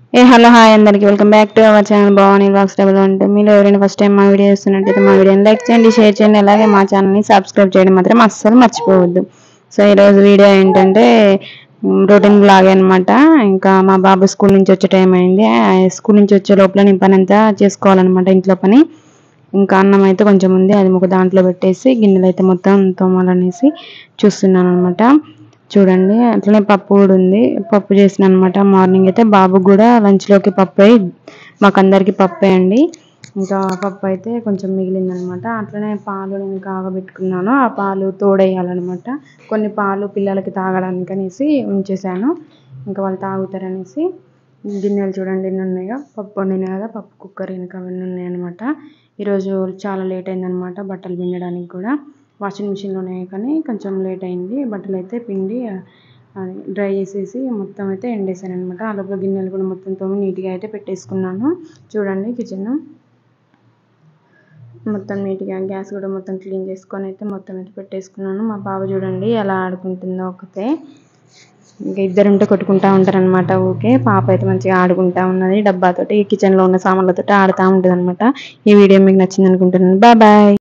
ఏ hello hi అందరికి welcome back to our channel బాగుంది box double అంటే మీరు ఎవరైనా ఫస్ట్ టైం మా వీడియో చూస్తున్నట్టయితే మా వీడియోని లైక్ చేయండి షేర్ చేయండి అలాగే మా ఛానల్ని సబ్స్క్రైబ్ చేయడం మాత్రం అస్సలు మర్చిపోవద్దు సో ఈరోజు వీడియో ఏంటంటే రొటీన్ బ్లాగ్ అనమాట ఇంకా మా బాబు స్కూల్ నుంచి వచ్చే టైం అయింది ఆ స్కూల్ నుంచి వచ్చే లోపల నేను పని అంతా చేసుకోవాలన్నమాట ఇంట్లో పని ఇంకా అన్నం అయితే కొంచెం ఉంది అది ఒక దాంట్లో పెట్టేసి గిన్నెలు అయితే మొత్తం తోమాలనేసి చూస్తున్నాను అనమాట చూడండి అట్లనే పప్పు కూడా ఉంది పప్పు చేసిన అనమాట మార్నింగ్ అయితే బాబుకి కూడా లంచ్లోకి పప్పు అయి మాకందరికి పప్పే అండి ఇంకా పప్పు అయితే కొంచెం మిగిలింది అనమాట అట్లనే పాలు నేను కాగబెట్టుకున్నాను ఆ పాలు తోడేయాలన్నమాట కొన్ని పాలు పిల్లలకి తాగడానికి అనేసి ఉంచేసాను ఇంకా వాళ్ళు తాగుతారనేసి గిన్నెలు చూడండి ఎన్ని ఉన్నాయో పప్పు వండిన కదా పప్పు కుక్కర్ వెనక అవన్నీ ఉన్నాయన్నమాట ఈరోజు చాలా లేట్ అయిందనమాట బట్టలు పిండడానికి కూడా వాషింగ్ మిషన్లోనే కానీ కొంచెం లేట్ అయింది బట్టలు అయితే పిండి అది డ్రై చేసేసి మొత్తం అయితే ఎండేసాను అనమాట ఆ లోపల గిన్నెలు కూడా మొత్తం తోమి నీట్గా అయితే పెట్టేసుకున్నాను చూడండి కిచెన్ మొత్తం నీట్గా గ్యాస్ కూడా మొత్తం క్లీన్ చేసుకొని అయితే మొత్తం అయితే పెట్టేసుకున్నాను మా బాబు చూడండి ఎలా ఆడుకుంటుందో ఒకతే ఇంకా ఇద్దరు ఉంటే కొట్టుకుంటా ఉంటారనమాట ఊకే పాప అయితే మంచిగా ఆడుకుంటా ఉన్నది డబ్బాతోటి కిచెన్లో ఉన్న సామాన్లతో ఆడుతూ ఉంటుంది అనమాట ఈ వీడియో మీకు నచ్చింది అనుకుంటున్నాను బాయ్ బాయ్